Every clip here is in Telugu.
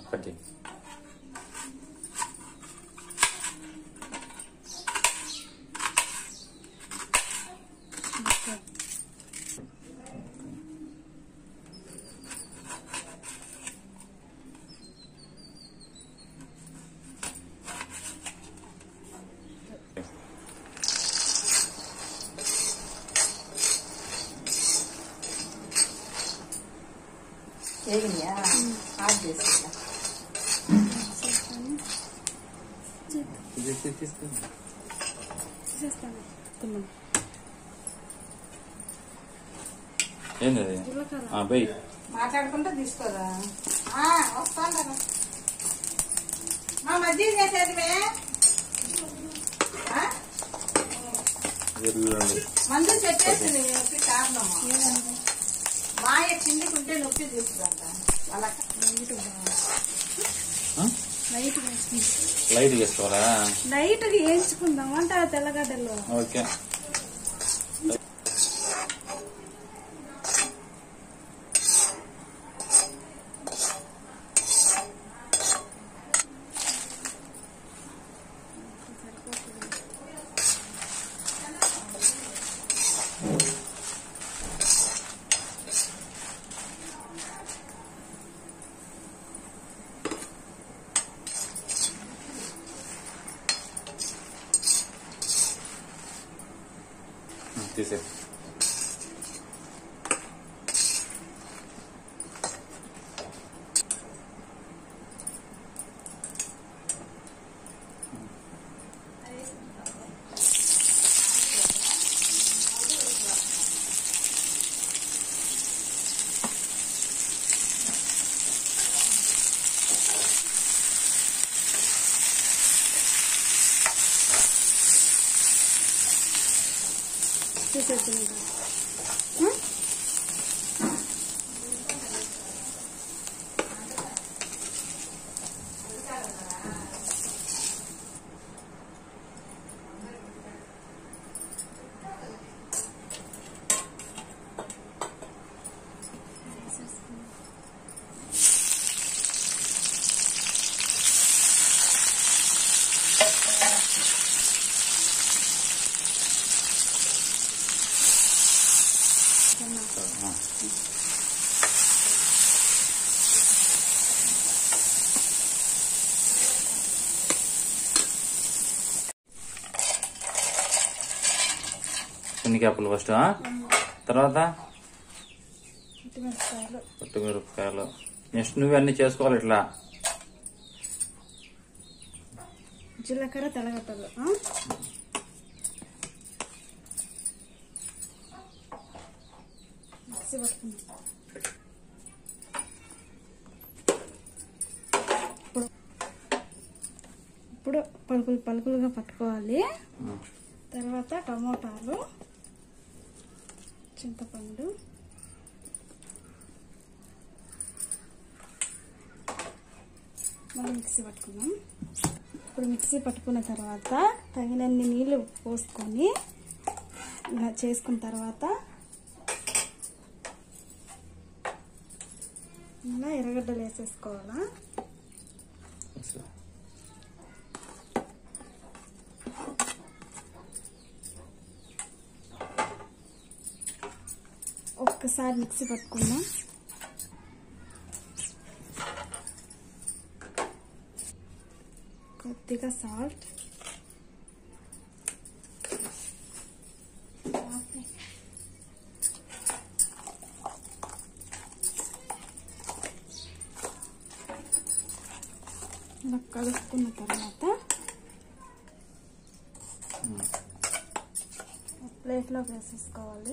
కట్ చేయి ఏగినాయా ఆఫ్ చేసుకుంటా ఇది తీ- తీసుకో తీసేస్తాను తిన్నాం ఏంది అది జీలకర్ర ఆ, బై మాట్లాడుకుంటూ తీసుకోదా ఆ, వస్తాను కదా మా మధ్య చేసేదివే ఆ? ఎల్లుండి మందు చెప్పేసింది నొప్పి కారణము మాయ కిందికుంటే నొప్పి తీసుకుంట అలా ఆ? లైట్ వేసుకుందాం లైట్ చేసుకోవాలా లైట్ గా వేయించుకుందాం అంటే ఆ తెల్లగడ్డలు ఓకే తీసే తీసేద్దాం ఆ. శనగకాయలు ఫస్ట్ ఆ? తర్వాత మిరపకాయలు పొట్టు మిరపకాయలు నెక్స్ట్ నువ్వు అన్ని చేసుకోవాలి ఇట్లా జీలకర్ర తెల్లగడ్డలు ఆ? మిక్సీ పట్టుకుందాం ఇప్పుడు ఇప్పుడు పలుకులు పలుకులుగా పట్టుకోవాలి ఉమ్. తర్వాత టమోటాలు చింతపండు మళ్ళీ మిక్సీ పట్టుకుందాం ఇప్పుడు మిక్సీ పట్టుకున్న తర్వాత తగినన్ని నీళ్ళు పోసుకొని ఇలా చేసుకున్న తర్వాత ఇలా ఎర్రగడ్డలు వేసేసుకోవాలా ఒక్కసారి మిక్సీ పట్టుకుందాం కొద్దిగా సాల్ట్ ఇలా కలుపుకున్న తర్వాత ప్లేట్లో వేసేసుకోవాలి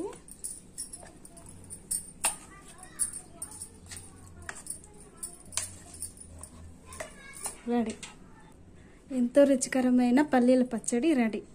రెడీ ఎంతో రుచికరమైన పల్లీల పచ్చడి రెడీ